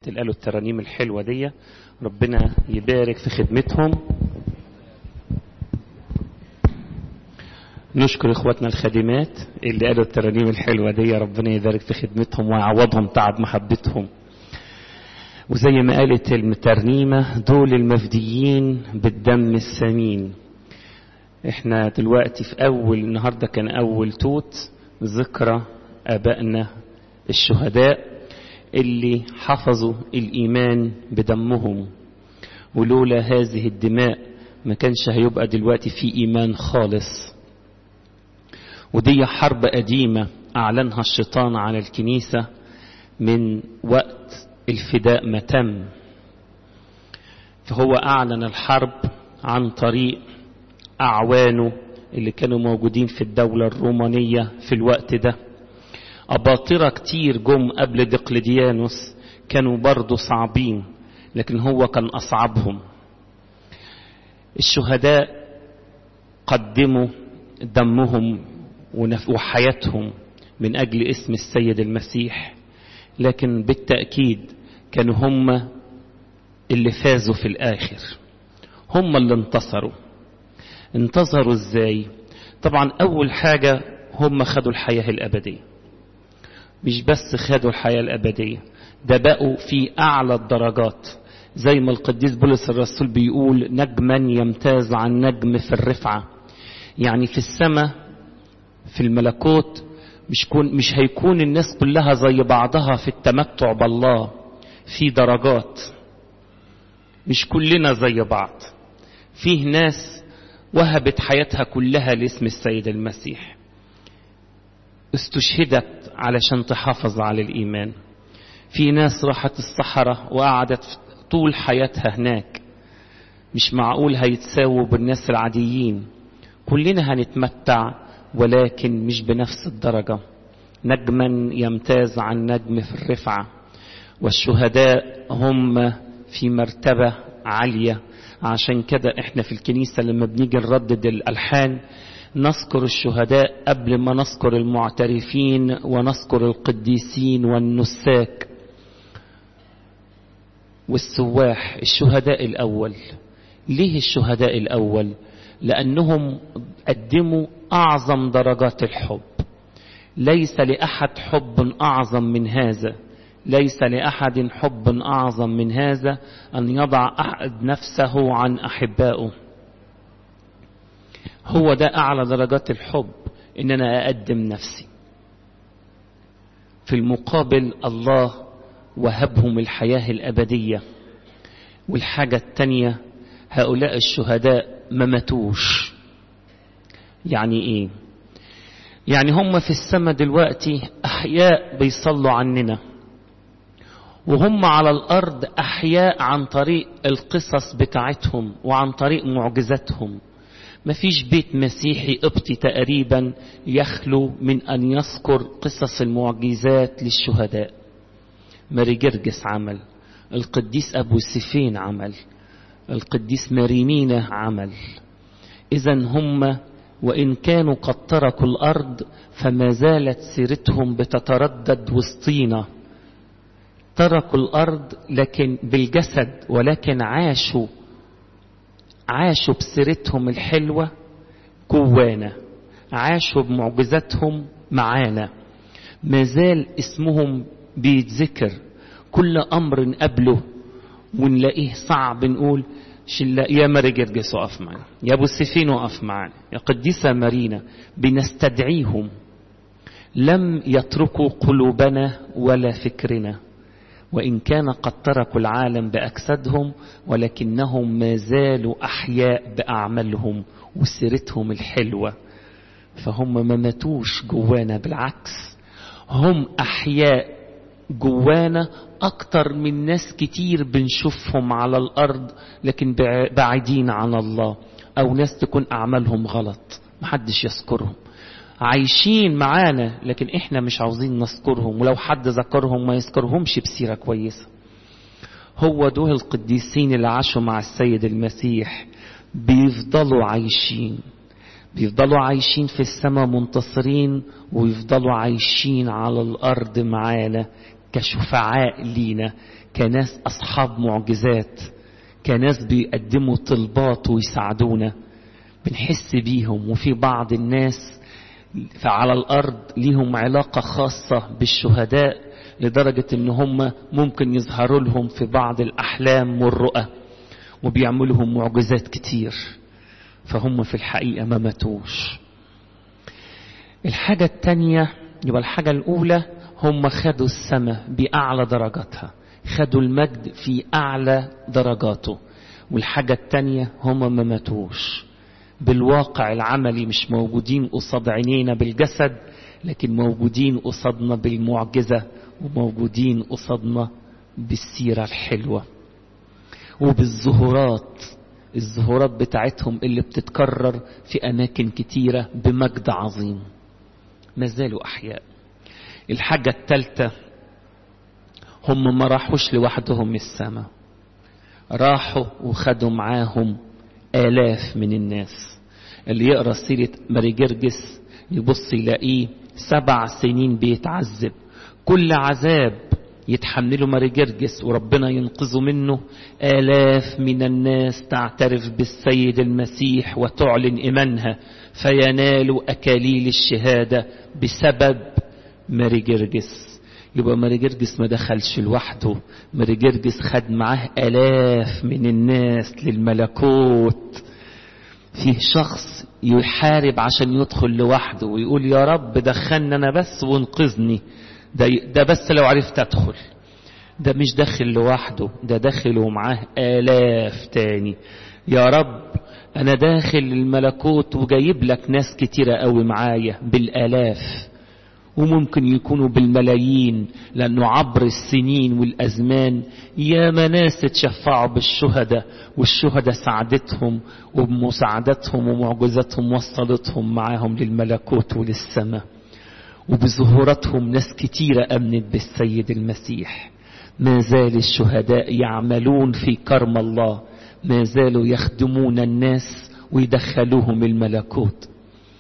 اللي قالوا الترانيم الحلوة دي ربنا يبارك في خدمتهم نشكر اخواتنا الخادمات اللي قالوا الترانيم الحلوة دي ربنا يبارك في خدمتهم ويعوضهم تعب محبتهم وزي ما قالت الترنيمة دول المفديين بالدم الثمين احنا دلوقتي في اول النهاردة كان اول توت ذكرى ابائنا الشهداء اللي حفظوا الايمان بدمهم ولولا هذه الدماء ما كانش هيبقى دلوقتي في ايمان خالص ودي حرب قديمة اعلنها الشيطان على الكنيسة من وقت الفداء ما تم فهو اعلن الحرب عن طريق اعوانه اللي كانوا موجودين في الدولة الرومانية في الوقت ده أباطرة كتير جم قبل دقلديانوس كانوا برضو صعبين لكن هو كان أصعبهم الشهداء قدموا دمهم وحياتهم من أجل اسم السيد المسيح لكن بالتأكيد كانوا هم اللي فازوا في الآخر هم اللي انتصروا انتصروا ازاي طبعا أول حاجة هم خدوا الحياة الأبدية مش بس خدوا الحياة الأبدية ده بقوا في أعلى الدرجات زي ما القديس بولس الرسول بيقول نجما يمتاز عن نجم في الرفعة يعني في السماء في الملكوت مش, كون مش هيكون الناس كلها زي بعضها في التمتع بالله في درجات مش كلنا زي بعض فيه ناس وهبت حياتها كلها لاسم السيد المسيح استشهدت علشان تحافظ على الإيمان في ناس راحت الصحراء وقعدت طول حياتها هناك مش معقول هيتساووا بالناس العاديين كلنا هنتمتع ولكن مش بنفس الدرجة نجما يمتاز عن نجم في الرفعة والشهداء هم في مرتبة عالية عشان كده احنا في الكنيسة لما بنيجي نردد الألحان نذكر الشهداء قبل ما نذكر المعترفين ونذكر القديسين والنساك والسواح الشهداء الأول ليه الشهداء الأول لأنهم قدموا أعظم درجات الحب ليس لأحد حب أعظم من هذا ليس لأحد حب أعظم من هذا أن يضع أحد نفسه عن أحبائه هو ده أعلى درجات الحب إن أنا أقدم نفسي في المقابل الله وهبهم الحياة الأبدية والحاجة التانية هؤلاء الشهداء ما ماتوش يعني إيه يعني هم في السماء دلوقتي أحياء بيصلوا عننا وهم على الأرض أحياء عن طريق القصص بتاعتهم وعن طريق معجزاتهم مفيش بيت مسيحي قبطي تقريبا يخلو من أن يذكر قصص المعجزات للشهداء ماري جرجس عمل القديس أبو سيفين عمل القديس ماريمينا عمل إذا هم وإن كانوا قد تركوا الأرض فما زالت سيرتهم بتتردد وسطينا تركوا الأرض لكن بالجسد ولكن عاشوا عاشوا بسيرتهم الحلوة جوانا عاشوا بمعجزاتهم معانا ما زال اسمهم بيتذكر كل أمر قبله ونلاقيه صعب نقول شلا يا ماري جرجس وقف معنا يا ابو السفين وقف معنا يا قديسة مارينا بنستدعيهم لم يتركوا قلوبنا ولا فكرنا وإن كان قد تركوا العالم بأجسادهم ولكنهم ما زالوا أحياء بأعمالهم وسيرتهم الحلوة فهم ما ماتوش جوانا بالعكس هم أحياء جوانا أكتر من ناس كتير بنشوفهم على الأرض لكن بعيدين عن الله أو ناس تكون أعمالهم غلط محدش يذكرهم عايشين معانا لكن احنا مش عاوزين نذكرهم ولو حد ذكرهم ما يذكرهمش بسيرة كويسة هو دول القديسين اللي عاشوا مع السيد المسيح بيفضلوا عايشين بيفضلوا عايشين في السماء منتصرين ويفضلوا عايشين على الأرض معانا كشفعاء لينا كناس أصحاب معجزات كناس بيقدموا طلبات ويساعدونا بنحس بيهم وفي بعض الناس فعلى الأرض ليهم علاقة خاصة بالشهداء لدرجة ان هم ممكن يظهروا لهم في بعض الأحلام والرؤى وبيعملوا لهم معجزات كتير فهم في الحقيقة ما ماتوش الحاجة التانية يبقى الحاجة الأولى هم خدوا السماء بأعلى درجاتها خدوا المجد في أعلى درجاته والحاجة التانية هم ما ماتوش بالواقع العملي مش موجودين قصاد عينينا بالجسد لكن موجودين قصادنا بالمعجزة وموجودين قصادنا بالسيرة الحلوة وبالظهورات الظهورات بتاعتهم اللي بتتكرر في أماكن كتيرة بمجد عظيم ما زالوا أحياء الحاجة الثالثة هم ما راحوش لوحدهم السماء راحوا وخدوا معاهم آلاف من الناس اللي يقرأ سيرة ماري جرجس يبص يلاقيه سبع سنين بيتعذب كل عذاب يتحمله ماري جرجس وربنا ينقذه منه آلاف من الناس تعترف بالسيد المسيح وتعلن إيمانها فينالوا أكاليل الشهادة بسبب ماري جرجس يبقى ماري جرجس ما دخلش لوحده ماري جرجس خد معاه آلاف من الناس للملكوت فيه شخص يحارب عشان يدخل لوحده ويقول يا رب دخلني أنا بس وانقذني ده, ده بس لو عرفت أدخل ده مش داخل لوحده ده داخل ومعاه آلاف تاني يا رب أنا داخل الملكوت وجايب لك ناس كتيرة قوي معايا بالآلاف وممكن يكونوا بالملايين لأنه عبر السنين والأزمان يا ناس اتشفعوا بالشهداء والشهداء ساعدتهم وبمساعدتهم ومعجزتهم وصلتهم معاهم للملكوت وللسماء وبظهوراتهم ناس كتيرة أمنت بالسيد المسيح ما زال الشهداء يعملون في كرم الله ما زالوا يخدمون الناس ويدخلوهم الملكوت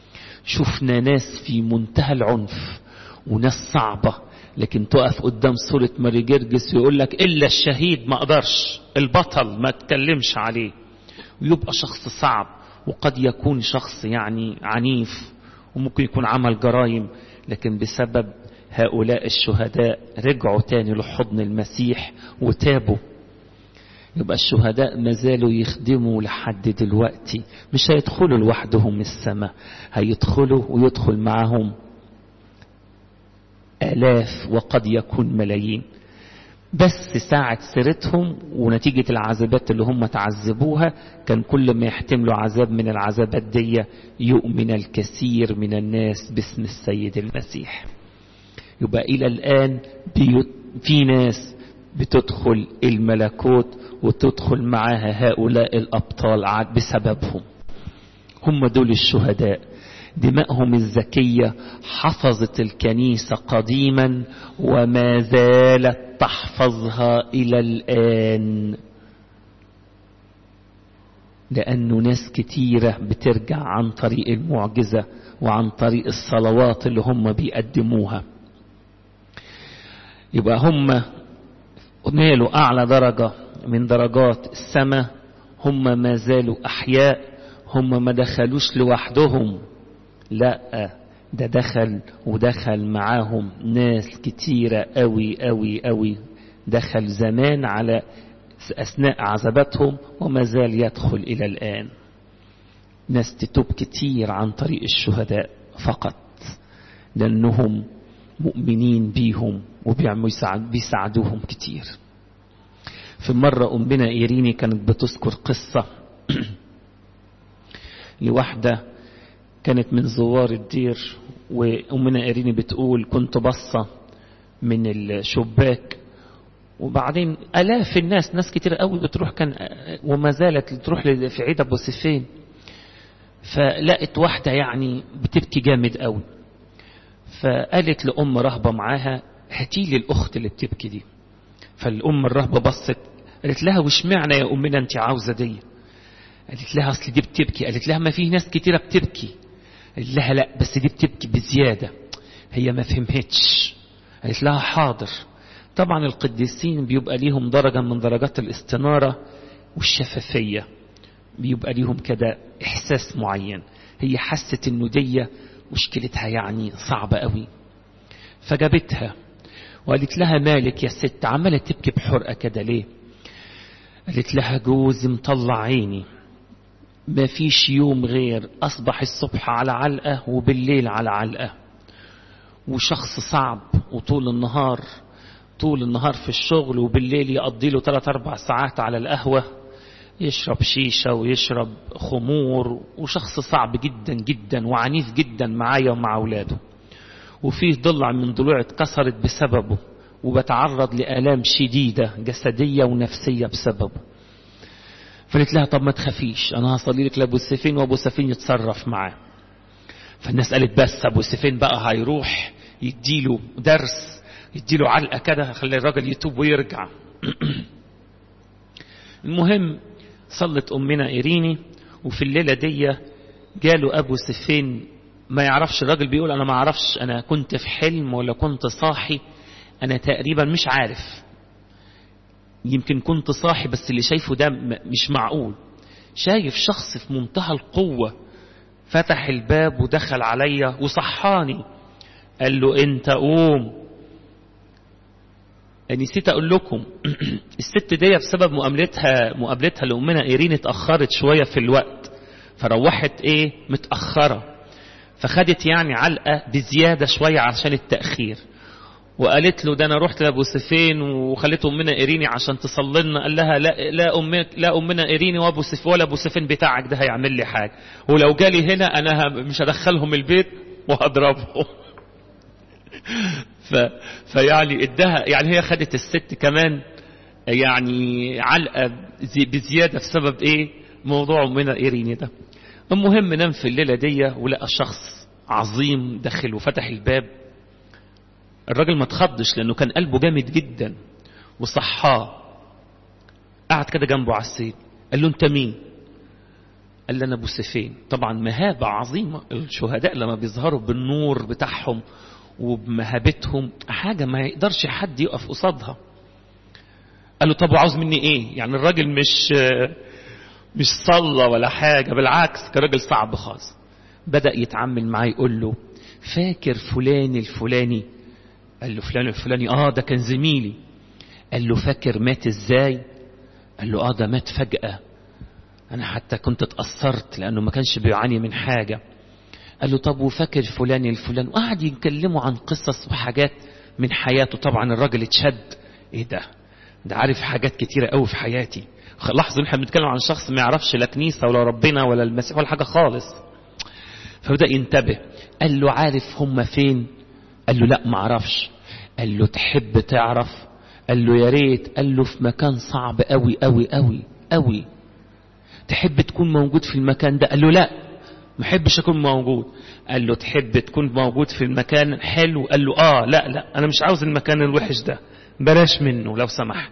شفنا ناس في منتهى العنف وناس صعبة لكن تقف قدام صورة ماري جرجس ويقول لك إلا الشهيد ما أقدرش البطل ما تكلمش عليه ويبقى شخص صعب وقد يكون شخص يعني عنيف وممكن يكون عمل جرائم لكن بسبب هؤلاء الشهداء رجعوا تاني لحضن المسيح وتابوا يبقى الشهداء ما زالوا يخدموا لحد دلوقتي مش هيدخلوا لوحدهم السماء هيدخلوا ويدخل معهم آلاف وقد يكون ملايين بس ساعة سيرتهم ونتيجة العذابات اللي هم تعذبوها كان كل ما يحتملوا عذاب من العذابات دي يؤمن الكثير من الناس باسم السيد المسيح يبقى إلى الآن في ناس بتدخل الملكوت وتدخل معاها هؤلاء الأبطال بسببهم هم دول الشهداء دماءهم الزكية حفظت الكنيسة قديما وما زالت تحفظها إلى الآن لأنه ناس كتيرة بترجع عن طريق المعجزة وعن طريق الصلوات اللي هم بيقدموها يبقى هم نالوا أعلى درجة من درجات السماء هم ما زالوا أحياء هم ما دخلوش لوحدهم لا ده دخل ودخل معاهم ناس كتيرة قوي قوي قوي دخل زمان على أثناء عذاباتهم وما زال يدخل إلى الآن ناس تتوب كتير عن طريق الشهداء فقط لأنهم مؤمنين بيهم وبيساعدوهم كتير في مرة أمنا إيريني كانت بتذكر قصة لواحدة كانت من زوار الدير وأمنا إيريني بتقول كنت بصة من الشباك وبعدين آلاف الناس ناس كتير قوي بتروح كان وما زالت تروح في عيد أبو سيفين فلقت واحدة يعني بتبكي جامد قوي فقالت لأم رهبة معاها هاتي لي الأخت اللي بتبكي دي فالأم الرهبة بصت قالت لها وش معنى يا أمنا أنت عاوزة دي قالت لها أصل دي بتبكي قالت لها ما في ناس كتيرة بتبكي قالت لها لا بس دي بتبكي بزيادة هي ما فهمتش قالت لها حاضر طبعا القديسين بيبقى ليهم درجة من درجات الاستنارة والشفافية بيبقى ليهم كده إحساس معين هي حست إنه دي مشكلتها يعني صعبة قوي فجابتها وقالت لها مالك يا ست عمالة تبكي بحرقة كده ليه قالت لها جوزي مطلع عيني ما فيش يوم غير أصبح الصبح على علقة وبالليل على علقة وشخص صعب وطول النهار طول النهار في الشغل وبالليل يقضي له 3 4 ساعات على القهوة يشرب شيشة ويشرب خمور وشخص صعب جدا جدا وعنيف جدا معايا ومع أولاده وفيه ضلع من ضلوع اتكسرت بسببه وبتعرض لآلام شديدة جسدية ونفسية بسببه فقلت لها طب ما تخافيش أنا هصلي لك لأبو سفين وأبو سفين يتصرف معاه فالناس قالت بس أبو سفين بقى هيروح يديله درس يديله علقة كده خلي الراجل يتوب ويرجع المهم صلت أمنا إيريني وفي الليلة دي جاله أبو سفين ما يعرفش الراجل بيقول أنا ما أعرفش أنا كنت في حلم ولا كنت صاحي أنا تقريبا مش عارف يمكن كنت صاحي بس اللي شايفه ده مش معقول شايف شخص في منتهى القوة فتح الباب ودخل عليا وصحاني قال له انت قوم نسيت اقول لكم الست دي بسبب مقابلتها مقابلتها لامنا ايرين اتاخرت شويه في الوقت فروحت ايه متاخره فخدت يعني علقه بزياده شويه عشان التاخير وقالت له ده انا رحت لابو سفين وخليت امنا ايريني عشان تصلي لنا قال لها لا لا امك لا امنا ايريني وابو سف ولا ابو سفين بتاعك ده هيعمل لي حاجه ولو جالي هنا انا مش هدخلهم البيت وهضربهم ف فيعني ادها يعني هي خدت الست كمان يعني علقه بزياده بسبب ايه موضوع امنا ايريني ده المهم نام في الليله دي ولقى شخص عظيم دخل وفتح الباب الراجل ما تخضش لانه كان قلبه جامد جدا وصحاه قعد كده جنبه على السيد قال له انت مين قال له انا ابو سفين طبعا مهابه عظيمه الشهداء لما بيظهروا بالنور بتاعهم وبمهابتهم حاجه ما يقدرش حد يقف قصادها قال له طب وعاوز مني ايه يعني الراجل مش مش صلى ولا حاجه بالعكس كان راجل صعب خالص بدا يتعامل معاه يقول له فاكر فلان الفلاني قال له فلان الفلاني اه ده كان زميلي قال له فاكر مات ازاي قال له اه ده مات فجأة انا حتى كنت اتأثرت لانه ما كانش بيعاني من حاجة قال له طب وفاكر فلان الفلان وقعد يكلمه عن قصص وحاجات من حياته طبعا الراجل اتشد ايه ده ده عارف حاجات كتيرة قوي في حياتي لاحظوا احنا بنتكلم عن شخص ما يعرفش لا كنيسة ولا ربنا ولا المسيح ولا حاجة خالص فبدأ ينتبه قال له عارف هم فين قال له لا معرفش قال له تحب تعرف قال له يا ريت قال له في مكان صعب قوي قوي قوي قوي تحب تكون موجود في المكان ده قال له لا ما احبش اكون موجود قال له تحب تكون موجود في المكان حلو قال له اه لا لا انا مش عاوز المكان الوحش ده بلاش منه لو سمحت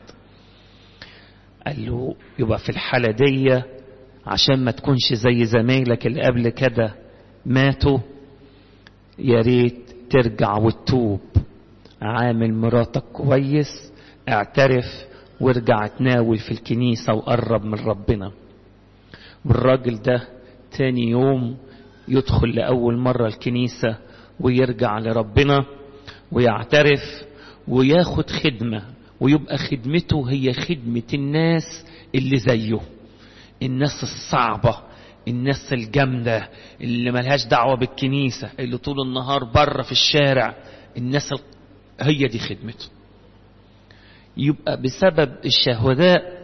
قال له يبقى في الحالة دي عشان ما تكونش زي زمايلك اللي قبل كده ماتوا يا ريت ترجع وتتوب عامل مراتك كويس اعترف وارجع تناول في الكنيسة وقرب من ربنا والراجل ده تاني يوم يدخل لأول مرة الكنيسة ويرجع لربنا ويعترف وياخد خدمة ويبقى خدمته هي خدمة الناس اللي زيه الناس الصعبة الناس الجامدة اللي ملهاش دعوة بالكنيسة اللي طول النهار بره في الشارع الناس ال... هي دي خدمته يبقى بسبب الشهداء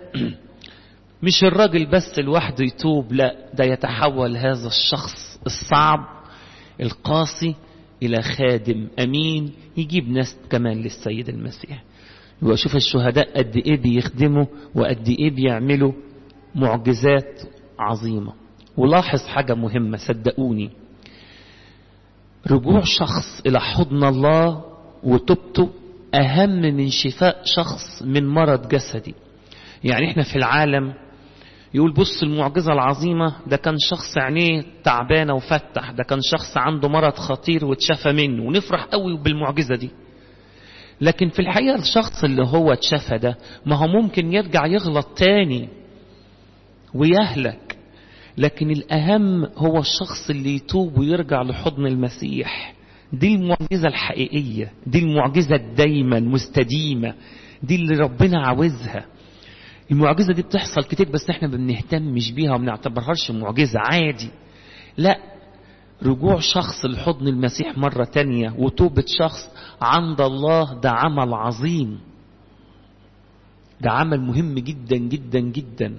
مش الراجل بس لوحده يتوب لا ده يتحول هذا الشخص الصعب القاسي إلى خادم أمين يجيب ناس كمان للسيد المسيح يبقى شوف الشهداء قد إيه بيخدموا وقد إيه بيعملوا معجزات عظيمة ولاحظ حاجة مهمة صدقوني رجوع شخص إلى حضن الله وتوبته أهم من شفاء شخص من مرض جسدي يعني احنا في العالم يقول بص المعجزة العظيمة ده كان شخص عينيه تعبانة وفتح ده كان شخص عنده مرض خطير واتشفى منه ونفرح قوي بالمعجزة دي لكن في الحقيقة الشخص اللي هو اتشفى ده ما هو ممكن يرجع يغلط تاني ويهلك لكن الأهم هو الشخص اللي يتوب ويرجع لحضن المسيح دي المعجزة الحقيقية دي المعجزة الدايما مستديمة دي اللي ربنا عاوزها المعجزة دي بتحصل كتير بس احنا ما بنهتمش بيها وما بنعتبرهاش معجزة عادي لا رجوع شخص لحضن المسيح مرة تانية وتوبة شخص عند الله ده عمل عظيم ده عمل مهم جدا جدا جدا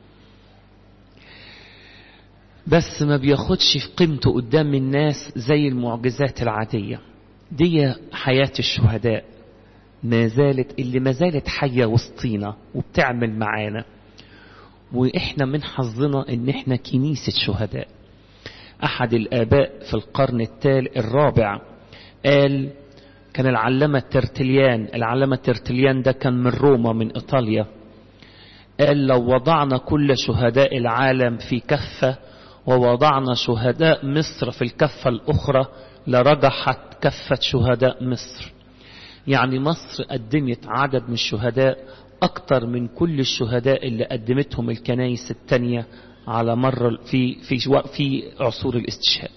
بس ما بياخدش في قيمته قدام الناس زي المعجزات العادية دي حياة الشهداء ما زالت اللي ما زالت حية وسطينا وبتعمل معانا واحنا من حظنا ان احنا كنيسة شهداء احد الاباء في القرن التالي الرابع قال كان العلامة ترتليان العلامة ترتليان ده كان من روما من ايطاليا قال لو وضعنا كل شهداء العالم في كفة ووضعنا شهداء مصر في الكفة الأخرى لرجحت كفة شهداء مصر يعني مصر قدمت عدد من الشهداء أكتر من كل الشهداء اللي قدمتهم الكنايس التانية على مر في في في عصور الاستشهاد.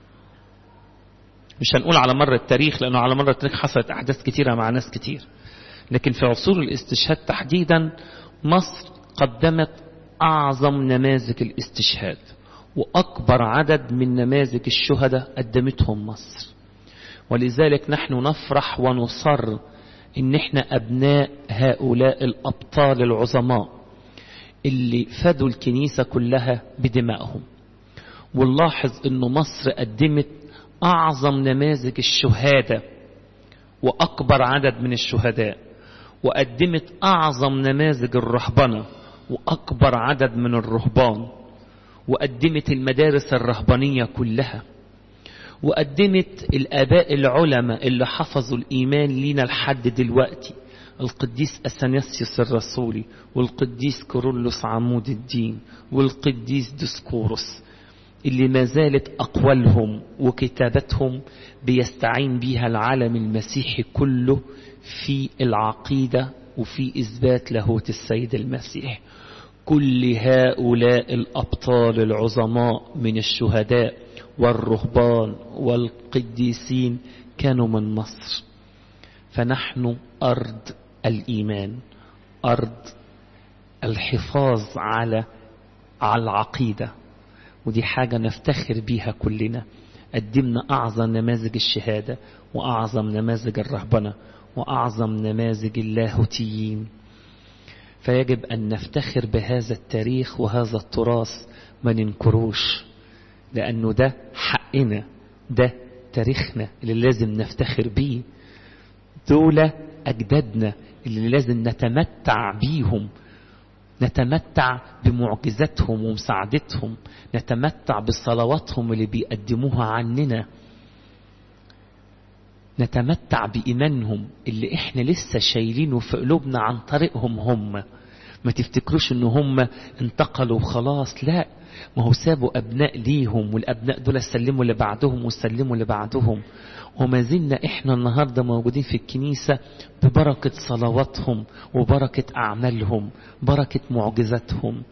مش هنقول على مر التاريخ لأنه على مر التاريخ حصلت أحداث كتيرة مع ناس كتير. لكن في عصور الاستشهاد تحديدا مصر قدمت أعظم نماذج الاستشهاد. وأكبر عدد من نماذج الشهداء قدمتهم مصر ولذلك نحن نفرح ونصر إن احنا أبناء هؤلاء الأبطال العظماء اللي فدوا الكنيسة كلها بدمائهم ونلاحظ أن مصر قدمت أعظم نماذج الشهادة وأكبر عدد من الشهداء وقدمت أعظم نماذج الرهبنة وأكبر عدد من الرهبان وقدمت المدارس الرهبانية كلها وقدمت الآباء العلماء اللي حفظوا الإيمان لينا لحد دلوقتي القديس أثناسيوس الرسولي والقديس كورولوس عمود الدين والقديس ديسكوروس اللي ما زالت أقوالهم وكتاباتهم بيستعين بها العالم المسيحي كله في العقيدة وفي إثبات لاهوت السيد المسيح كل هؤلاء الأبطال العظماء من الشهداء والرهبان والقديسين كانوا من مصر فنحن أرض الإيمان أرض الحفاظ على على العقيدة ودي حاجة نفتخر بيها كلنا قدمنا أعظم نماذج الشهادة وأعظم نماذج الرهبنة وأعظم نماذج اللاهوتيين فيجب أن نفتخر بهذا التاريخ وهذا التراث ما ننكروش لأنه ده حقنا ده تاريخنا اللي لازم نفتخر بيه دول أجدادنا اللي لازم نتمتع بيهم نتمتع بمعجزاتهم ومساعدتهم نتمتع بصلواتهم اللي بيقدموها عننا نتمتع بإيمانهم اللي احنا لسه شايلينه في قلوبنا عن طريقهم هم ما تفتكروش ان هم انتقلوا وخلاص لا ما هو سابوا أبناء ليهم والأبناء دول سلموا لبعضهم وسلموا لبعضهم وما زلنا إحنا النهاردة موجودين في الكنيسة ببركة صلواتهم وبركة أعمالهم بركة معجزاتهم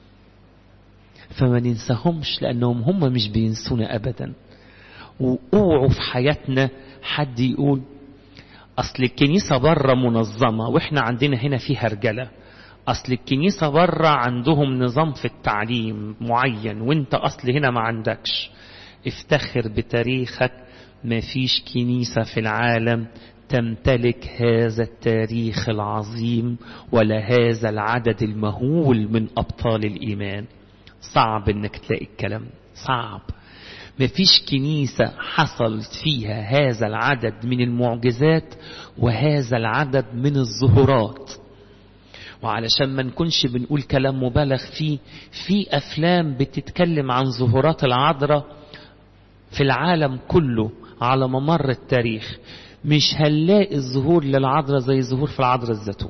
فما ننساهمش لأنهم هم مش بينسونا أبدا وأوعوا في حياتنا حد يقول أصل الكنيسة بره منظمة وإحنا عندنا هنا فيها رجالة أصل الكنيسة بره عندهم نظام في التعليم معين وانت أصل هنا ما عندكش افتخر بتاريخك ما فيش كنيسة في العالم تمتلك هذا التاريخ العظيم ولا هذا العدد المهول من أبطال الإيمان صعب انك تلاقي الكلام صعب ما فيش كنيسة حصلت فيها هذا العدد من المعجزات وهذا العدد من الظهورات وعلشان ما نكونش بنقول كلام مبالغ فيه في أفلام بتتكلم عن ظهورات العذراء في العالم كله على ممر التاريخ مش هنلاقي الظهور للعذراء زي ظهور في العذراء الزيتون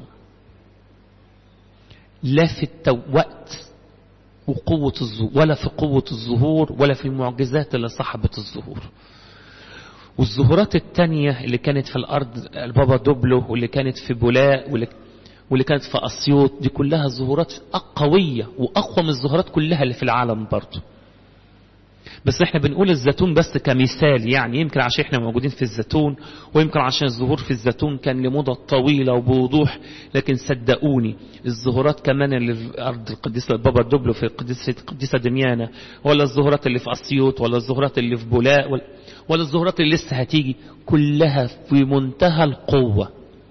لا في الوقت وقوة الظهور ولا في قوة الظهور ولا في المعجزات اللي صاحبت الظهور والزهورات التانية اللي كانت في الأرض البابا دوبلو واللي كانت في بولاء واللي, واللي كانت في أسيوط دي كلها زهورات قوية وأقوى من الزهورات كلها اللي في العالم برضه بس احنا بنقول الزيتون بس كمثال يعني يمكن عشان احنا موجودين في الزيتون ويمكن عشان الظهور في الزيتون كان لمدة طويلة وبوضوح لكن صدقوني الظهورات كمان اللي في أرض القديسة البابا دوبلو في القديسة القديسة دميانة ولا الظهورات اللي في أسيوط ولا الظهورات اللي في بولاء ولا, ولا الظهورات اللي لسه هتيجي كلها في منتهى القوة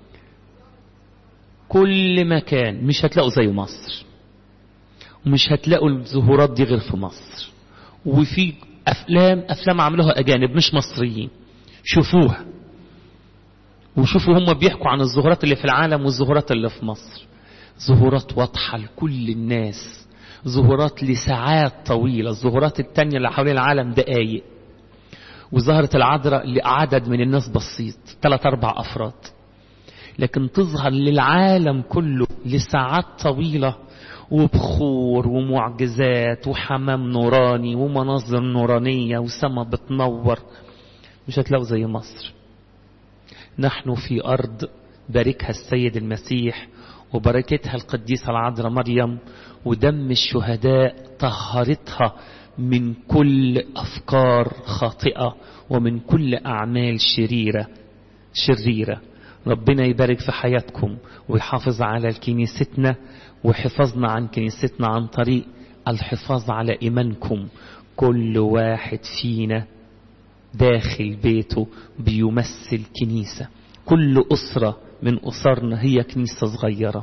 كل مكان مش هتلاقوا زي مصر ومش هتلاقوا الظهورات دي غير في مصر وفي أفلام أفلام عملوها أجانب مش مصريين شوفوها وشوفوا هم بيحكوا عن الظهورات اللي في العالم والظهورات اللي في مصر ظهورات واضحة لكل الناس ظهورات لساعات طويلة الظهورات التانية اللي حوالين العالم دقايق وظهرت العذراء لعدد من الناس بسيط ثلاث أربع أفراد لكن تظهر للعالم كله لساعات طويلة وبخور ومعجزات وحمام نوراني ومناظر نورانية وسما بتنور مش هتلاقوا زي مصر نحن في أرض باركها السيد المسيح وبركتها القديسة العذراء مريم ودم الشهداء طهرتها من كل أفكار خاطئة ومن أعمال أعمال شريرة شريرة ربنا يبارك في حياتكم ويحافظ على كنيستنا وحفظنا عن كنيستنا عن طريق الحفاظ على إيمانكم كل واحد فينا داخل بيته بيمثل كنيسة كل أسرة من أسرنا هي كنيسة صغيرة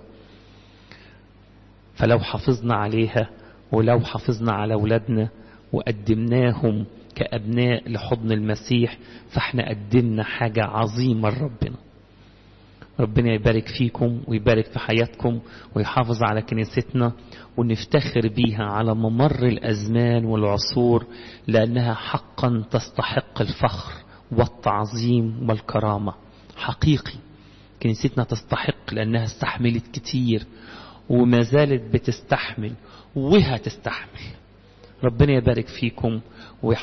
فلو حافظنا عليها ولو حافظنا على أولادنا وقدمناهم كأبناء لحضن المسيح فاحنا قدمنا حاجة عظيمة لربنا ربنا يبارك فيكم ويبارك في حياتكم ويحافظ على كنيستنا ونفتخر بيها على ممر الأزمان والعصور لأنها حقا تستحق الفخر والتعظيم والكرامة حقيقي كنيستنا تستحق لأنها استحملت كتير وما زالت بتستحمل وهتستحمل ربنا يبارك فيكم